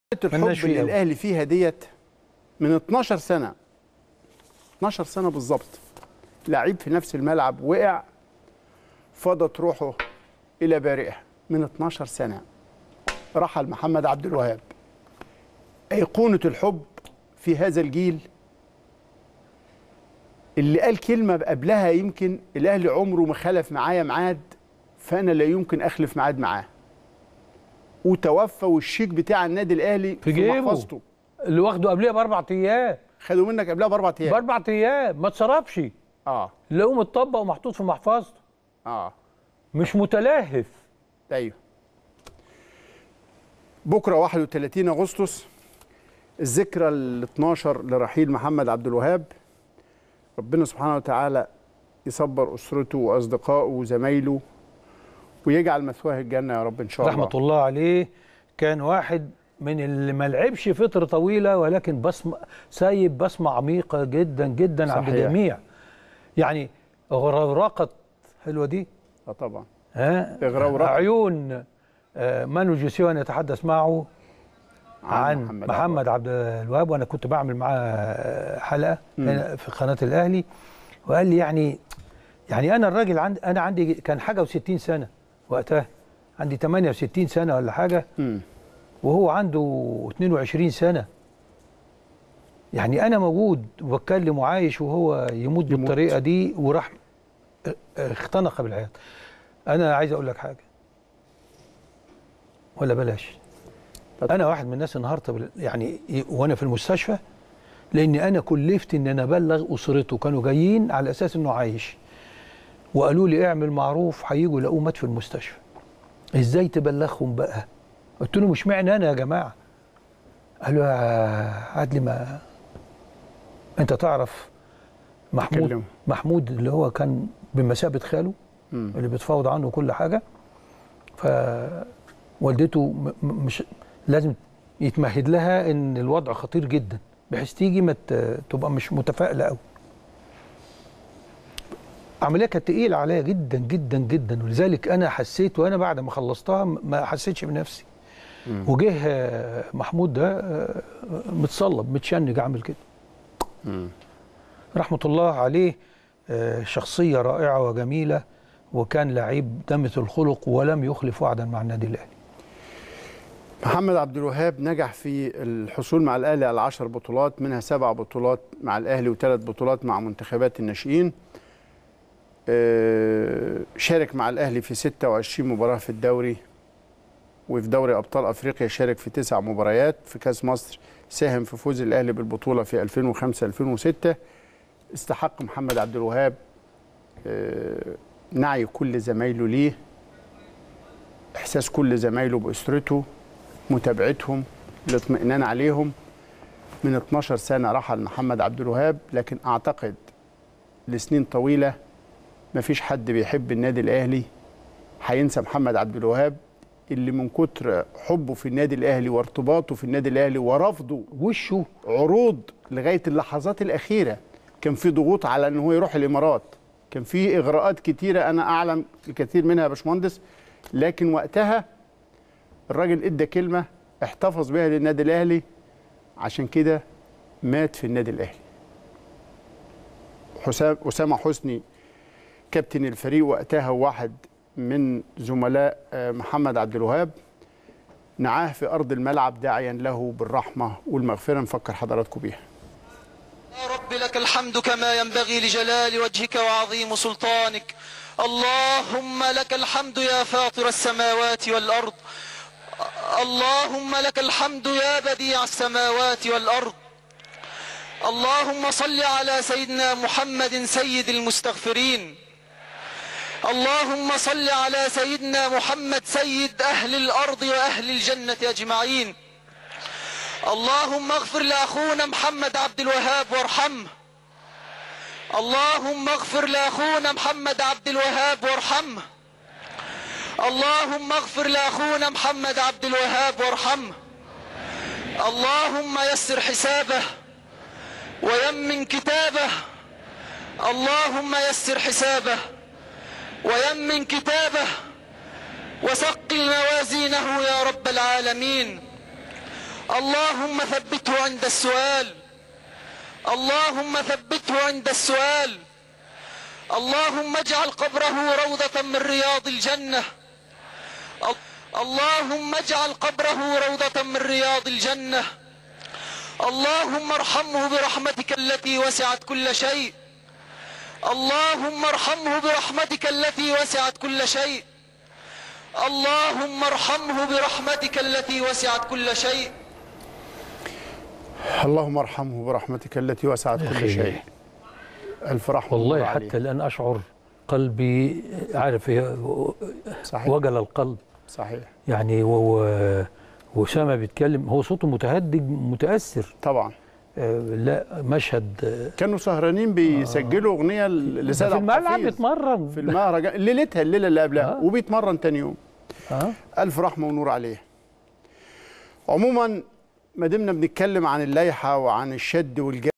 الحب ملناش فيه اللي أوي. الاهلي فيها ديت من 12 سنه 12 سنه بالظبط لعيب في نفس الملعب وقع فضت روحه الى بارئه من 12 سنه رحل محمد عبد الوهاب ايقونه الحب في هذا الجيل اللي قال كلمه قبلها يمكن الاهلي عمره ما خلف معايا ميعاد فانا لا يمكن اخلف ميعاد معاه وتوفى والشيك بتاع النادي الاهلي في جيبه. محفظته اللي واخده قبلها باربع ايام خدوا منك قبلها باربع ايام باربع ايام ما اتصرفش اه لقوه متطبق ومحطوط في محفظته اه مش متلهف ايوه بكره 31 اغسطس الذكرى ال 12 لرحيل محمد عبد الوهاب ربنا سبحانه وتعالى يصبر اسرته واصدقائه وزمايله ويجعل مثواه الجنه يا رب ان شاء الله رحمه الله عليه كان واحد من اللي ما لعبش فتره طويله ولكن بصمه سايب بصمه عميقه جدا جدا عند صحيح. الجميع يعني غرقت حلوه دي اه طبعا ها إغراء عيون آه، مانو جوسيو نتحدث معه عن محمد محمد, محمد عبد الوهاب وانا كنت بعمل معاه حلقه هنا في قناه الاهلي وقال لي يعني يعني انا الراجل عندي انا عندي كان حاجه و60 سنه وقتها عندي 68 سنه ولا حاجه مم. وهو عنده 22 سنه يعني انا موجود وبتكلم وعايش وهو يموت بالطريقه دي وراح اه، اه، اختنق بالحياه انا عايز اقول لك حاجه ولا بلاش انا واحد من الناس انهارت بال- يعني ي- وانا في المستشفى لاني انا كلفت ان انا ابلغ اسرته كانوا جايين على اساس انه عايش وقالوا لي اعمل معروف هيجوا يلاقوه مات في المستشفى ازاي تبلغهم بقى قلت له مش معنى انا يا جماعه قالوا يا عدلي ما انت تعرف محمود كلمه. محمود اللي هو كان بمثابه خاله مم. اللي بتفاوض عنه كل حاجه فوالدته م- م- مش لازم يتمهد لها ان الوضع خطير جدا بحيث تيجي ما ت- تبقى مش متفائله قوي عمليه كانت تقيله عليا جدا جدا جدا ولذلك انا حسيت وانا بعد ما خلصتها م- ما حسيتش بنفسي وجه آه، محمود ده آه، متصلب متشنج عامل كده مم. رحمة الله عليه آه، شخصية رائعة وجميلة وكان لعيب دمة الخلق ولم يخلف وعدا مع النادي الأهلي محمد عبد الوهاب نجح في الحصول مع الاهلي على 10 بطولات منها سبع بطولات مع الاهلي وثلاث بطولات مع منتخبات الناشئين آه، شارك مع الاهلي في 26 مباراه في الدوري وفي دوري ابطال افريقيا شارك في تسع مباريات في كاس مصر ساهم في فوز الاهلي بالبطوله في 2005 2006 استحق محمد عبد الوهاب آه، نعي كل زمايله ليه احساس كل زمايله باسرته متابعتهم الاطمئنان عليهم من 12 سنه رحل محمد عبد الوهاب لكن اعتقد لسنين طويله مفيش حد بيحب النادي الاهلي هينسى محمد عبد الوهاب اللي من كتر حبه في النادي الاهلي وارتباطه في النادي الاهلي ورفضه وشه عروض لغايه اللحظات الاخيره كان في ضغوط على ان هو يروح الامارات كان في اغراءات كتيره انا اعلم الكثير منها يا باشمهندس لكن وقتها الراجل ادى كلمه احتفظ بها للنادي الاهلي عشان كده مات في النادي الاهلي حسام اسامه حسني كابتن الفريق وقتها واحد من زملاء آه، محمد عبد الوهاب نعاه في ارض الملعب داعيا له بالرحمه والمغفره نفكر حضراتكم بيها يا رب لك الحمد كما ينبغي لجلال وجهك وعظيم سلطانك اللهم لك الحمد يا فاطر السماوات والأرض اللهم لك الحمد يا بديع السماوات والأرض اللهم صل على سيدنا محمد سيد المستغفرين اللهم صل على سيدنا محمد سيد أهل الأرض وأهل الجنة أجمعين اللهم اغفر لاخونا محمد عبد الوهاب وارحمه اللهم اغفر لاخونا محمد عبد الوهاب وارحمه اللهم اغفر لاخونا محمد عبد الوهاب وارحمه اللهم يسر حسابه ويمن كتابه اللهم يسر حسابه ويمن كتابه وثقل موازينه يا رب العالمين اللهم ثبته عند السؤال اللهم ثبته عند السؤال اللهم اجعل قبره روضة من رياض الجنة اللهم اجعل قبره روضة من رياض الجنة اللهم ارحمه برحمتك التي وسعت كل شيء اللهم ارحمه برحمتك التي وسعت كل شيء اللهم ارحمه برحمتك التي وسعت كل شيء اللهم ارحمه برحمتك التي وسعت كل أخي. شيء الف رحمه والله الله عليه. حتى الآن أشعر قلبي عارف هي صحيح وجل القلب صحيح يعني و- وأسامة بيتكلم هو صوته متهدج متأثر طبعا آه، لا مشهد آه، كانوا سهرانين بيسجلوا اغنيه لسيد في عبد الملعب الحفيظ بيتمرن في المهرجان ليلتها الليله اللي قبلها آه. وبيتمرن تاني يوم اه الف رحمه ونور عليه عموما ما دمنا بنتكلم عن اللائحه وعن الشد والجذب